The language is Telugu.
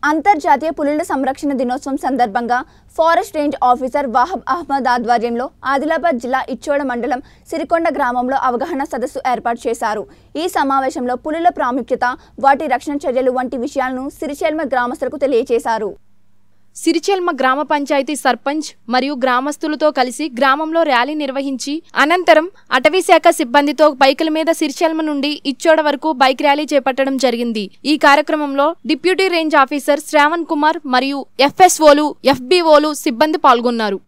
అంతర్జాతీయ పులుల సంరక్షణ దినోత్సవం సందర్భంగా forest range officer Wahab Ahmed ఆధ్వర్యంలో ఆదిలాబాద్ జిల్లా ఇచ్చోడ మండలం సిరికొండ గ్రామంలో అవగాహన సదస్సు ఏర్పాటు చేశారు ఈ సమావేశంలో పులుల ప్రాముఖ్యత వాటి రక్షణ చర్యలు వంటి విషయాలను సిరిచెల్మ గ్రామస్తులకు తెలియజేశారు సిరిచెల్మ గ్రామ పంచాయతీ సర్పంచ్ మరియు గ్రామస్తులతో కలిసి గ్రామంలో ర్యాలీ నిర్వహించి అనంతరం అటవీ శాఖ సిబ్బందితో బైకుల మీద సిరిచెల్మ నుండి ఇచ్చోడ వరకు బైక్ ర్యాలీ చేపట్టడం జరిగింది ఈ కార్యక్రమంలో deputy range officer Shravan Kumar మరియు ఎఫ్ఎస్ఓలు ఎఫ్బిఓలు సిబ్బంది పాల్గొన్నారు